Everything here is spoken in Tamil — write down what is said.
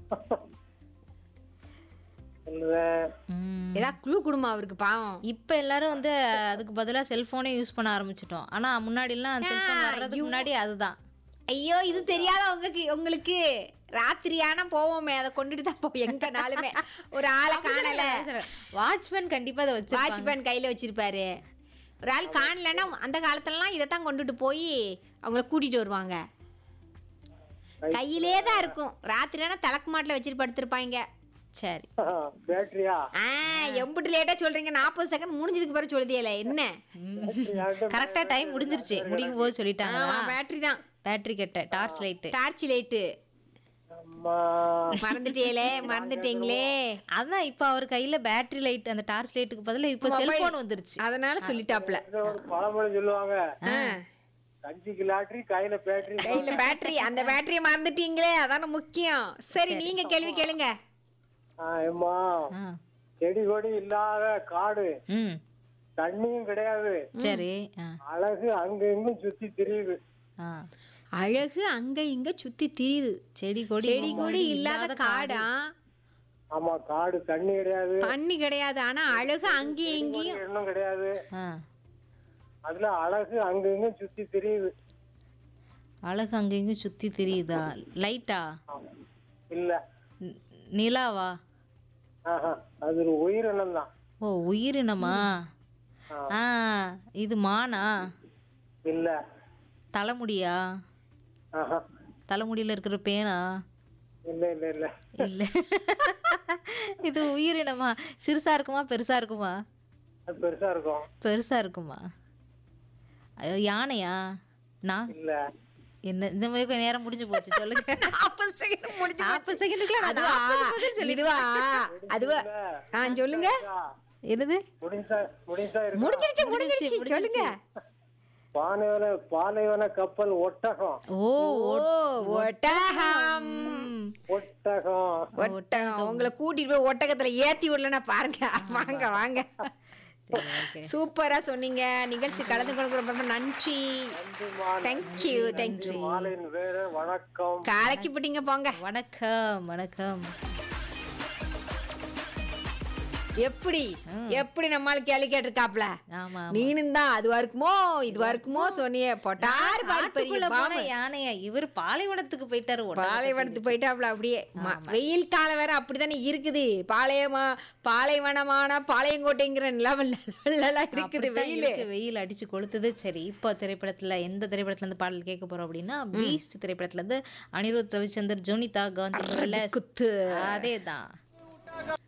சொல்லுவேன் ம். ஏதாவது குழு குடும்பம் அவருக்கு பாவம் இப்ப எல்லாரும் வந்து அதுக்கு பதிலா செல்போனே யூஸ் பண்ண ஆரம்பிச்சிட்டோம் ஆனா முன்னாடிலாம் செல்போன் வர்றதுக்கு முன்னாடி அதுதான் ஐயோ இது தெரியாத உங்களுக்கு உங்களுக்கு ராத்திரியானா போவோமே அதை கொண்டுட்டு தான் போவோம் எங்க நாளுமே ஒரு ஆளை காணல வாட்ச்மேன் கண்டிப்பா அதை வச்சு வாட்ச்மேன் கையில வச்சிருப்பாரு ஒரு ஆள் காணலன்னா அந்த காலத்துலலாம் இதைத்தான் கொண்டுட்டு போய் அவங்கள கூட்டிட்டு வருவாங்க கையிலே தான் இருக்கும் ராத்திரியானா தலக்கு மாட்டில் வச்சுட்டு படுத்திருப்பாங்க சரி பேட்டரியா ஆ எம்பிட்டு லேட்டா சொல்றீங்க நாற்பது செகண்ட் முடிஞ்சதுக்கு பிறகு சொல்லுதியல என்ன கரெக்டா டைம் முடிஞ்சிருச்சு முடிக்கும் போது சொல்லிட்டாங்க ஆமா பேட்டரி தான் பேட்டரி கட்ட டார்ச் லைட்டு டார்ச் லைட்டு அம்மா மறந்துட்டீங்களே மறந்துட்டீங்களே அதான் இப்ப அவர் கையில பேட்டரி லைட் அந்த டார்ச் லைட்டுக்கு பதிலா இப்ப செல்போன் வந்துருச்சு அதனால சொல்லிட்டாப்ல இது ஒரு பழமொழி சொல்லுவாங்க ஆ. கஞ்சிக்கு லாட்டரி கையில பேட்டரி கையில பேட்டரி அந்த பேட்டரியை மறந்துட்டீங்களே அதான முக்கியம் சரி நீங்க கேள்வி கேளுங்க ஏம்மா ஆ. செடி கொடி இல்லாத காடு ம் தண்ணியும் கிடையாது சரி ஆ அழகு அங்க இங்கும் சுத்தி திரியுது ஆ அழகு அங்க இங்க சுத்தி தீயுது செடி கொடி செடி கொடி இல்லாத காடா ஆமா காடு தண்ணி கிடையாது தண்ணி கிடையாது ஆனா அழகு அங்கேயும் இங்கேயும் இன்னும் கிடையாது ஆ அதுல அழகு அங்க இங்கும் சுத்தி திரியுது அழகு அங்கேயும் சுத்தி தெரியுதா லைட்டா ஆமா. இல்ல நி- நிலாவா ஆஹா அது ஒரு உயிரினம் தான் ஓ உயிரினமா ஆ இது மானா இல்ல தலைமுடியா ஆஹா தலைமுடியில இருக்கிற பேனா இல்ல இல்ல இல்ல இல்ல இது உயிரினமா சிறுசா இருக்குமா பெருசா இருக்குமா அது பெருசா இருக்கும் பெருசா இருக்குமா ஐயோ, யானையா நான் இல்ல என்ன இந்த மாதிரி நேரம் முடிஞ்சு போச்சு சொல்லுங்க நாற்பது செகண்ட் முடிஞ்சு நாற்பது செகண்டுக்குள்ள நான் அதுவா நாற்பது பதில் சொல்லி- இதுவா அதுவா ஆ சொல்லுங்க என்னது முடிஞ்சா முடிஞ்சா இருக்கு முடிஞ்சிருச்சு முடிஞ்சிருச்சு சொல்லுங்க பாலைவன பாலைவன கப்பல் ஒட்டகம் ஓ ஓ ஒட்டகம் ஒட்டகம் ஒட்டகம் உங்களை கூட்டிட்டு போய் ஒட்டகத்துல ஏத்தி விடலன்னா பாருங்க வாங்க வாங்க சூப்பரா சொன்னீங்க நிகழ்ச்சி கலந்து கொண்டு ரொம்ப ரொம்ப நன்றி தேங்க்யூ தேங்க்யூ மாலையின் வேறு வணக்கம் கலக்கி போட்டீங்க போங்க வணக்கம் வணக்கம் எப்படி எப்படி நம்மால கேள்வி கேட்டிருக்காப்ல ஆமா நீனும் தான் அதுவா இருக்குமோ இதுவா இருக்குமோ சொன்னியே பொட்டாரு பாரு பெரிய காட்டுக்குள்ள போன பாம்பு. யானையா இவர் பாலைவனத்துக்கு போயிட்டாரு உடனே. பாலைவனத்துக்கு போயிட்டாப்ல அப்படியே ம- வெயில் காலம் வேற அப்படித்தானே இருக்குது பாளையமா பாலைவனமான பாளையங்கோட்டைங்கிற நிலவல் இருக்குது அப்படித்தான் வெயில் இருக்கு. வெயில் அடிச்சு கொளுத்துது சரி இப்போ திரைப்படத்துல எந்த திரைப்படத்துல இருந்து பாடல் கேட்க போறோம் அப்படின்னா பீஸ்ட் திரைப்படத்துல இருந்து அனிருத் ரவிச்சந்தர் ஜோனிதா காந்தி குத்து அதேதான்